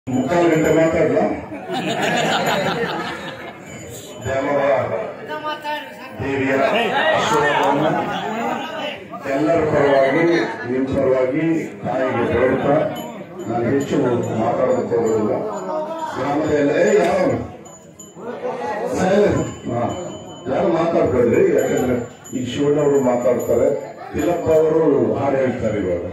ಮುಕ್ಕಾಲು ಗಂಟೆ ಮಾತಾಡಲ ದೇವರ ದೇವಿಯ ಆಶೀರ್ವಾದವನ್ನು ಎಲ್ಲರ ಪರವಾಗಿ ನಿಮ್ಮ ಪರವಾಗಿ ತಾಯಿಗೆ ಬೇಡ್ತಾ ನಾನು ಹೆಚ್ಚು ಮಾತಾಡೋದಕ್ಕೆ ಹೋಗೋದಿಲ್ಲ ಗ್ರಾಮದ ಎಲ್ಲ ಏ ಯಾರು ಹಾ ಯಾರು ಮಾತಾಡ್ಬೇಡ್ರಿ ಯಾಕಂದ್ರೆ ಈಗ ಶಿವಣ್ಣವರು ಮಾತಾಡ್ತಾರೆ ತಿಲಪ್ಪ ಅವರು ಹಾಡು ಹೇಳ್ತಾರೆ ಇವಾಗ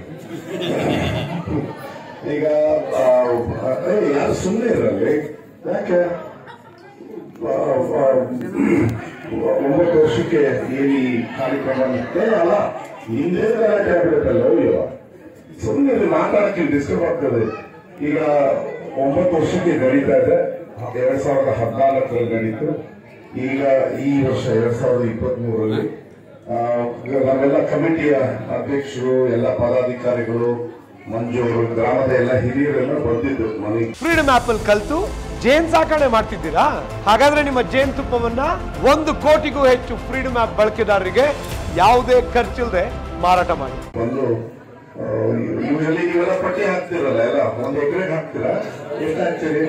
ಈಗ ಆ, ಏ, ಯಾರು ಸುಮ್ಮನೆ ಇರಲಿ ಯಾಕೆ ಆ, ಆ, ಒಂಬತ್ತು ವರ್ಷಕ್ಕೆ ಈ ಕಾರ್ಯಕ್ರಮ ಏ, ಅಲ್ಲ ಹಿಂದೆ ಗಲಾಟೆ ಆಗ್ಬಿಡುತ್ತಲ್ಲ ಅಯ್ಯೋ ಸುಮ್ಮನೆ ಮಾತಾಡಕ್ಕೆ ಡಿಸ್ಟರ್ಬ್ ಆಗ್ತದೆ ಈಗ ಒಂಬತ್ತು ವರ್ಷಕ್ಕೆ ನಡೀತಾ ಇದೆ ಎರಡ್ ಸಾವಿರದ ಹದಿನಾಲ್ಕರಲ್ಲಿ ನಡೀತು ಈಗ ಈ ವರ್ಷ ಎರಡ್ ಸಾವಿರದ ಇಪ್ಪತ್ತ್ ಮೂರರಲ್ಲಿ ನಾವೆಲ್ಲ ಕಮಿಟಿಯ ಅಧ್ಯಕ್ಷರು ಎಲ್ಲ ಪದಾಧಿಕಾರಿಗಳು ಮಂಜು ಅವರು ಗ್ರಾಮದ ಎಲ್ಲ ಹಿರಿಯರೆಲ್ಲ ಬಂದಿದ್ದು ಮನೆಗೆ ಫ್ರೀಡಮ್ ಆಪ್ ಅಲ್ಲಿ ಕಲ್ತು ಜೇನ್ ಸಾಕಣೆ ಮಾಡ್ತಿದ್ದೀರಾ ಹಾಗಾದ್ರೆ ನಿಮ್ಮ ಜೇನ್ ತುಪ್ಪವನ್ನ ಒಂದು ಕೋಟಿಗೂ ಹೆಚ್ಚು ಫ್ರೀಡಮ್ ಆಪ್ ಬಳಕೆದಾರರಿಗೆ ಯಾವುದೇ ಖರ್ಚಿಲ್ಲದೆ ಮಾರಾಟ ಮಾಡಿ ಬಂದು ಯೂಶಲಿ ನೀವೆಲ್ಲ ಪಟ್ಟಿ ಹಾಕ್ತಿರಲ್ಲ ಎಲ್ಲ ಒಂದು ಎಕರೆಗೆ ಹಾಕ್ತೀರಾ ಎಷ್ಟು ಹಾಕ್ತೀರಿ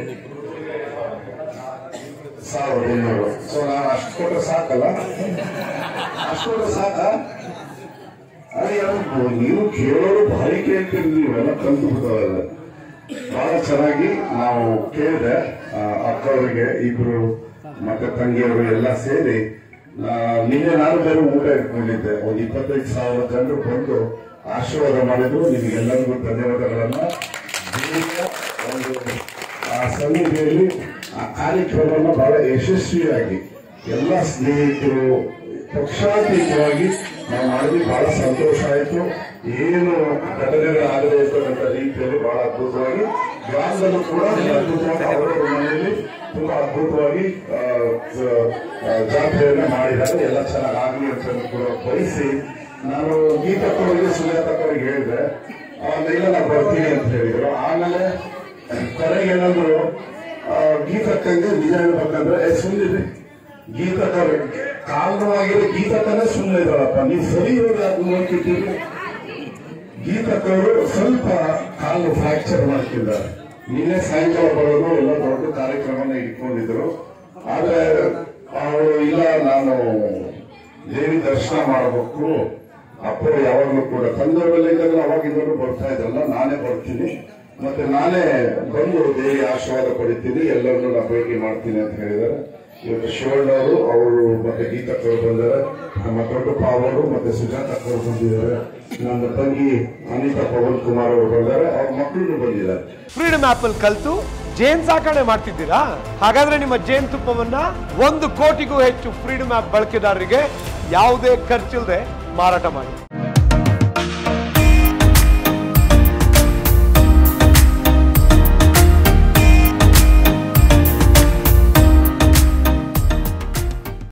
ಸಾವಿರದ ಇನ್ನೂರು ಸೊ ನಾನು ಅಷ್ಟು ಕೊಟ್ಟರೆ ಸಾಕಲ್ಲ ಅಷ್ಟು ಕೊಟ್ಟರೆ ಸಾಕ ಅದೇ ಯಾರು ನೀವು ಕೇಳೋರು ಭಾರಿ ಕೇಳ್ತೀರಿ ನೀವೆಲ್ಲ ಕಲ್ತು ಬಿಡ್ತಾವಲ್ಲ ಬಹಳ ಚೆನ್ನಾಗಿ ನಾವು ಕೇಳಿದೆ ಆ, ಅಕ್ಕವರಿಗೆ ಇಬ್ರು ಮತ್ತೆ ತಂಗಿಯವರು ಎಲ್ಲ ಸೇರಿ ಆ, ನಿನ್ನೆ ನಾನು ಬೇರೆ ಊಟ ಇಟ್ಕೊಂಡಿದ್ದೆ ಒಂದು ಇಪ್ಪತ್ತೈದು ಸಾವಿರ ಜನರು ಬಂದು ಆಶೀರ್ವಾದ ಮಾಡಿದ್ರು ನಿಮಗೆಲ್ಲರಿಗೂ ಧನ್ಯವಾದಗಳನ್ನ ದೇವಿಯ ಒಂದು ಆ ಸನ್ನಿಧಿಯಲ್ಲಿ ಆ ಕಾರ್ಯಕ್ರಮವನ್ನು ಬಹಳ ಯಶಸ್ವಿಯಾಗಿ ಎಲ್ಲ ಸ್ನೇಹಿತರು ಪಕ್ಷಾತೀತವಾಗಿ ನಾವು ಮಾಡಿದ್ವಿ ಬಹಳ ಸಂತೋಷ ಆಯಿತು ಏನು ಘಟನೆಗಳಾಗದೇ ಇರ್ತಕ್ಕಂಥ ರೀತಿಯಲ್ಲಿ ಬಹಳ ಅದ್ಭುತವಾಗಿ ಗ್ರಾಮದಲ್ಲೂ ಕೂಡ ಅದ್ಭುತವಾಗಿ ಅವರವರ ಮನೆಯಲ್ಲಿ ತುಂಬಾ ಅದ್ಭುತವಾಗಿ ಆ, ಆ, ಜಾತ್ರೆಯನ್ನ ಮಾಡಿದ್ದಾರೆ ಎಲ್ಲ ಚೆನ್ನಾಗಿ ಆಗಲಿ ಅಂತ ಕೂಡ ಬಯಸಿ ನಾನು ಗೀತಕ್ಕವರಿಗೆ ಸುಜಾತಕ್ಕವರಿಗೆ ಹೇಳಿದೆ ಅವಾಗ ಇಲ್ಲ ನಾನು ಬರ್ತೀನಿ ಅಂತ ಹೇಳಿದ್ರು ಆಮೇಲೆ ಕರೆಗೆ ಏನಾದ್ರು ಆ, ಗೀತಕ್ಕಂಗೆ ನಿಜ ಹೇಳ್ಬೇಕಂದ್ರೆ ಏ, ಸುಮ್ಮನಿರಿ ಗೀತಕ್ಕ ಕಾರಣವಾಗಿರೋ ಗೀತಕ್ಕನೇ ಸುಮ್ಮನೆ ಇದ್ದಾಳಪ್ಪ ನೀವು ಸರಿ ಇರೋದು ಯಾಕೆ ನೋಡ್ತಿದ್ದೀರಿ ಗೀತಕ್ಕವರು ಸ್ವಲ್ಪ ಕಾಲು ಫ್ರಾಕ್ಚರ್ ಮಾಡ್ತಿದ್ದಾರೆ ನಿನ್ನೆ ಸಾಯಂಕಾಲ ಬರೋದು ಎಲ್ಲ ದೊಡ್ಡ ಕಾರ್ಯಕ್ರಮನ ಇಟ್ಕೊಂಡಿದ್ರು ಆದ್ರೆ ಅವರು ಇಲ್ಲ ನಾನು ದೇವಿ ದರ್ಶನ ಮಾಡಬೇಕು ಅಪ್ಪ ಯಾವಾಗಲೂ ಕೂಡ ತಂದೆಯವರೆಲ್ಲ ಇದ್ದಾಗ ಅವಾಗಿಂದಲೂ ಬರ್ತಾ ಇದ್ರಲ್ಲ ನಾನೇ ಬರ್ತೀನಿ ಮತ್ತೆ ನಾನೇ ಬಂದು ದೇವಿ ಆಶೀರ್ವಾದ ಪಡಿತೀನಿ ಎಲ್ಲರನ್ನೂ ನಾ ಭೇಟಿ ಮಾಡ್ತೀನಿ ಅಂತ ಹೇಳಿದ್ದಾರೆ ಇವತ್ತು ಶಿವಣ್ಣವರು ಅವರು ಮತ್ತೆ ಗೀತಕ್ಕವರು ಬಂದಿದ್ದಾರೆ ನಮ್ಮ ದೊಡ್ಡ ಪಾವರು ಮತ್ತೆ ಸುಜಾತಕ್ಕವರು ಬಂದಿದ್ದಾರೆ ನನ್ನ ತಂಗಿ ಅನಿತಾ ಪವನ್ ಕುಮಾರ್ ಅವರು ಬಂದಿದ್ದಾರೆ ಅವ್ರ ಮಕ್ಕಳು ಬಂದಿದ್ದಾರೆ ಫ್ರೀಡಮ್ ಆಪ್ ಅಲ್ಲಿ ಕಲ್ತು ಜೇನ್ ಸಾಕಣೆ ಮಾಡ್ತಿದ್ದೀರಾ ಹಾಗಾದ್ರೆ ನಿಮ್ಮ ಜೇನ್ ತುಪ್ಪವನ್ನ ಒಂದು ಕೋಟಿಗೂ ಹೆಚ್ಚು ಫ್ರೀಡಮ್ ಆಪ್ ಬಳಕೆದಾರರಿಗೆ ಯಾವುದೇ ಖರ್ಚಿಲ್ಲದೆ ಮಾರಾಟ ಮಾಡಿ